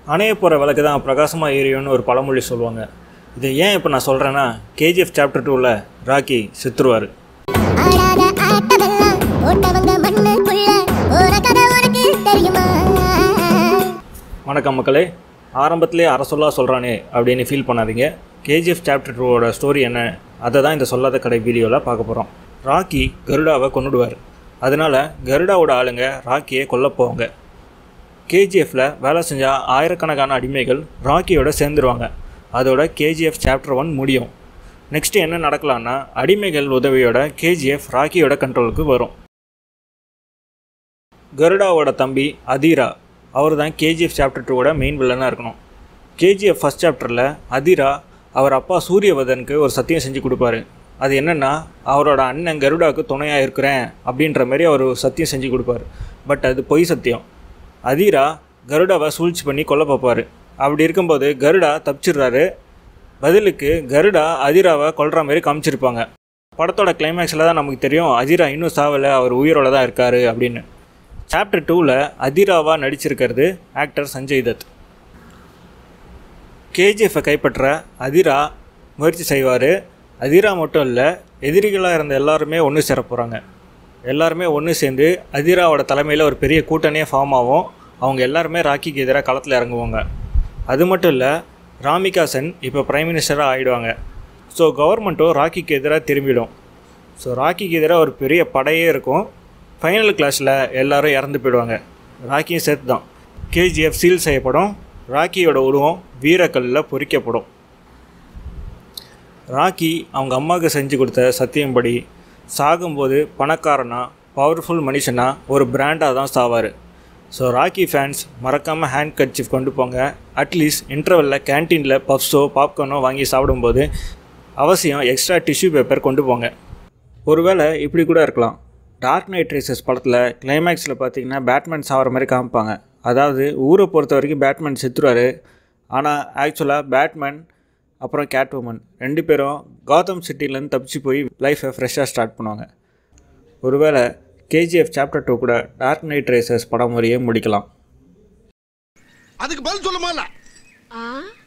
அணைய போகிற விளக்கு தான் பிரகாசமாக எரியும்னு ஒரு பழமொழி சொல்லுவாங்க இதை ஏன் இப்போ நான் சொல்கிறேன்னா கேஜிஎஃப் சாப்டர் டூவில் ராக்கி செத்துருவார் ஆடாத ஆட்டமெல்லாம் போட்டவங்க மண்ணுக்குள்ள ஒரு கதை உனக்கு தெரியுமா வணக்கம் மக்களே ஆரம்பத்திலே அரை சொல்லா சொல்கிறானே அப்படின்னு ஃபீல் பண்ணாதீங்க கேஜிஎஃப் சாப்டர் டூவோட ஸ்டோரி என்ன அதை தான் இந்த சொல்லாத கடை வீடியோவில் பார்க்க போகிறோம் ராக்கி கருடாவை கொன்னுடுவார் அதனால் கருடாவோட ஆளுங்க ராக்கியை கொல்லப் போவாங்க கேஜிஎஃப்பில் வேலை செஞ்ச ஆயிரக்கணக்கான அடிமைகள் ராக்கியோட சேர்ந்துருவாங்க அதோட கேஜிஎஃப் சாப்டர் ஒன் முடியும் நெக்ஸ்ட் என்ன நடக்கலான்னா அடிமைகள் உதவியோட கேஜிஎஃப் ராக்கியோட கண்ட்ரோலுக்கு வரும் கருடாவோட தம்பி அதீரா அவர் தான் கேஜிஎஃப் சாப்டர் டூவோட மெயின் வில்லனாக இருக்கணும் கேஜிஎஃப் ஃபஸ்ட் சாப்டரில் அதீரா அவர் அப்பா சூரியவதனுக்கு ஒரு சத்தியம் செஞ்சு கொடுப்பாரு அது என்னென்னா அவரோட அண்ணன் கருடாவுக்கு துணையாக இருக்கிறேன் அப்படின்ற மாதிரி அவர் ஒரு சத்தியம் செஞ்சு கொடுப்பாரு பட் அது பொய் சத்தியம் அதீரா கருடாவை சூழ்ச்சி பண்ணி கொல்ல பார்ப்பாரு அப்படி இருக்கும்போது கருடா தப்பிச்சிடுறாரு பதிலுக்கு கருடா அதிராவை கொல்ற மாதிரி காமிச்சிருப்பாங்க படத்தோட கிளைமேக்ஸில் தான் நமக்கு தெரியும் அதிரா இன்னும் சாவலை அவர் உயிரோட தான் இருக்காரு அப்படின்னு சாப்டர் டூவில் அதிராவாக நடிச்சிருக்கிறது ஆக்டர் சஞ்சய் தத் கேஜிஎஃப்பை கைப்பற்ற அதிரா முயற்சி செய்வார் அதிரா மட்டும் இல்லை எதிரிகளாக இருந்த எல்லாருமே ஒன்று சேர போகிறாங்க எல்லாருமே ஒன்று சேர்ந்து அதிராவோட தலைமையில் ஒரு பெரிய கூட்டணியே ஃபார்ம் ஆகும் அவங்க எல்லாருமே ராக்கிக்கு எதிராக களத்தில் இறங்குவாங்க அது மட்டும் இல்லை ராமிகா சென் இப்போ பிரைம் மினிஸ்டராக ஆகிடுவாங்க ஸோ கவர்மெண்ட்டும் ராக்கிக்கு எதிராக திரும்பிடும் ஸோ ராக்கிக்கு எதிராக ஒரு பெரிய படையே இருக்கும் ஃபைனல் கிளாஸில் எல்லாரும் இறந்து போயிடுவாங்க ராக்கியும் சேர்த்து தான் கேஜிஎஃப் சீல் செய்யப்படும் ராக்கியோட உருவம் வீரக்கல்லில் பொறிக்கப்படும் ராக்கி அவங்க அம்மாவுக்கு செஞ்சு கொடுத்த சத்தியம்படி சாகும்போது பணக்காரனா பவர்ஃபுல் மனுஷனா ஒரு பிராண்டாக தான் சாவார் ஸோ ராக்கி ஃபேன்ஸ் மறக்காமல் ஹேண்ட் கர்ச்சிஃப் கொண்டு போங்க அட்லீஸ்ட் இன்டர்வெல்லில் கேன்டீனில் பப்ஸோ பாப்கார்னோ வாங்கி சாப்பிடும்போது அவசியம் எக்ஸ்ட்ரா டிஷ்யூ பேப்பர் கொண்டு போங்க ஒருவேளை இப்படி கூட இருக்கலாம் டார்க் நைட் ரேசஸ் படத்தில் கிளைமேக்ஸில் பார்த்தீங்கன்னா பேட்மேன் சாகிற மாதிரி காமிப்பாங்க அதாவது ஊரை பொறுத்த வரைக்கும் பேட்மேன் செத்துருவார் ஆனால் ஆக்சுவலாக பேட்மேன் அப்புறம் கேட் உமன் ரெண்டு பேரும் காத்தம் சிட்டிலேருந்து தப்பிச்சு போய் லைஃப்பை ஃப்ரெஷ்ஷாக ஸ்டார்ட் பண்ணுவாங்க ஒருவேளை கேஜிஎஃப் சாப்டர் டூ கூட டார்க் நைட் ரேசஸ் படம் முறையே முடிக்கலாம் அதுக்கு பதில் சொல்லுமா ஆ